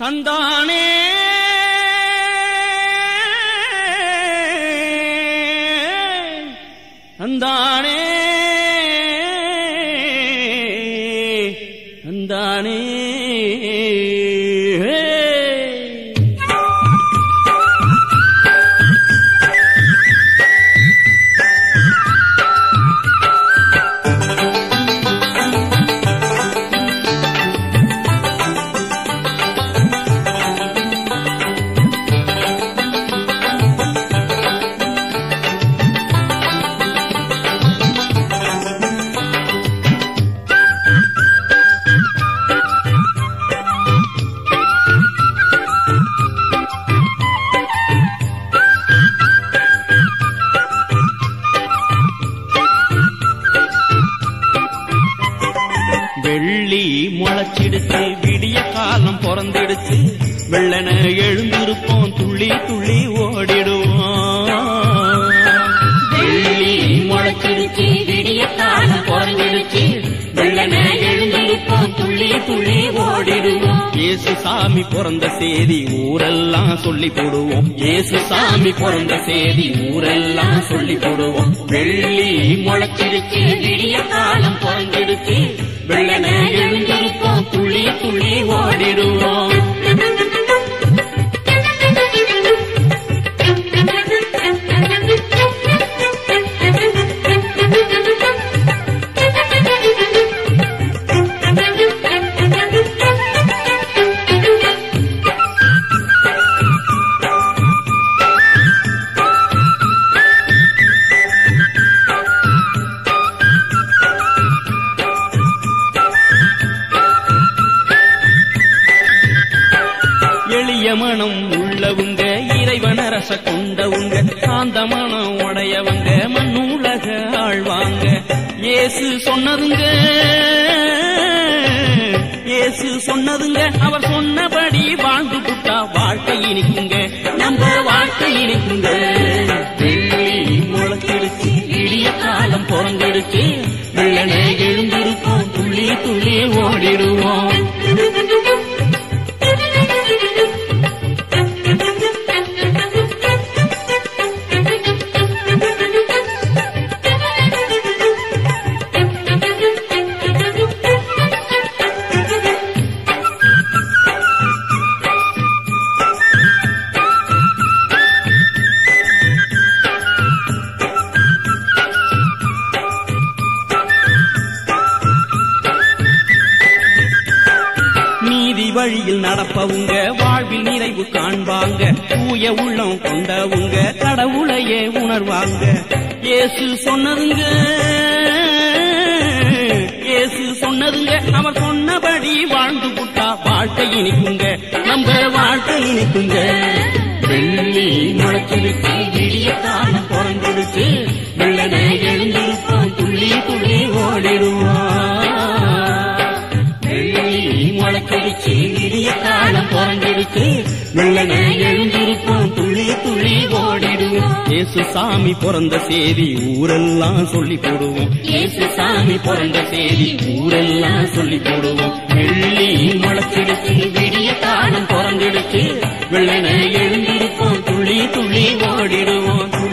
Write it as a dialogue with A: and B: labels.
A: தந்தானே தந்தானே தந்தானே வெள்ளி முளைச்சிடுச்சு விடிய காலம் பிறந்திடுச்சு வெள்ளன எழுந்திருப்போம் துள்ளி துள்ளி ஓடிடுவோம் வெள்ளி முளைச்சிடுச்சு விடிய காலம் பிறந்திடுச்சு வெள்ளன எழுந்திருப்போம் துள்ளி துள்ளி ஓடிடுவோம் இயேசு சாமி பிறந்த செய்தி ஊரெல்லாம் சொல்லி போடுவோம் இயேசு சாமி பிறந்த செய்தி ஊரெல்லாம் சொல்லி போடுவோம் வெள்ளி முளைச்சிடுச்சு விடிய காலம் பிறந்திடுச்சு வெள்ளன எழுந்திருப்போம் துள்ளி துள்ளி ஓடிடுவோம் எளிய மனம் உள்ளவங்க இறைவன ரச கொண்டவங்க சாந்த மனம் உடையவங்க மண்ணுலக ஆழ்வாங்க இயேசு சொன்னதுங்க இயேசு சொன்னதுங்க அவர் சொன்னபடி வாழ்ந்து புட்டா வாழ்க்கை இனிக்குங்க நம்ம வாழ்க்கை இனிக்குங்க வெள்ளி முளைச்சிடுச்சு இடிய காலம் பிறந்திடுச்சு வெள்ளனை எழுந்திருப்போம் துள்ளி துள்ளி ஓடிடுவோம் நீதி வழியில் நடப்பவுங்க வாழ்வில் நிறைவு காண்பாங்க தூய உள்ளம் கொண்டவுங்க கடவுளையே உணர்வாங்க இயேசு சொன்னதுங்க இயேசு சொன்னதுங்க அவர் சொன்னபடி வாழ்ந்து புட்டா வாழ்க்கை இனிக்குங்க நம்ம வாழ்க்கை இனிக்குங்க வெள்ளி முளைச்சிருச்சு விடிய காலம் பிறந்திருச்சு வெள்ளனை எழுந்திருப்போம் துள்ளி துள்ளி ஓடிடுவோம் வெள்ளி முளைச்சிருச்சு விடிய காலம் பிறந்திருச்சு வெள்ளனை எழுந்திருப்போம் துள்ளி துள்ளி ஓடிடுவோம் இயேசு சாமி பிறந்த செய்தி ஊரெல்லாம் சொல்லி போடுவோம் இயேசு சாமி பிறந்த செய்தி ஊரெல்லாம் சொல்லி போடுவோம் வெள்ளி முளைச்சிடுச்சு விடிய காலம் பிறந்திடுச்சு வெள்ளனை எழுந்திருப்போம் துள்ளி துள்ளி ஓடிடுவோம்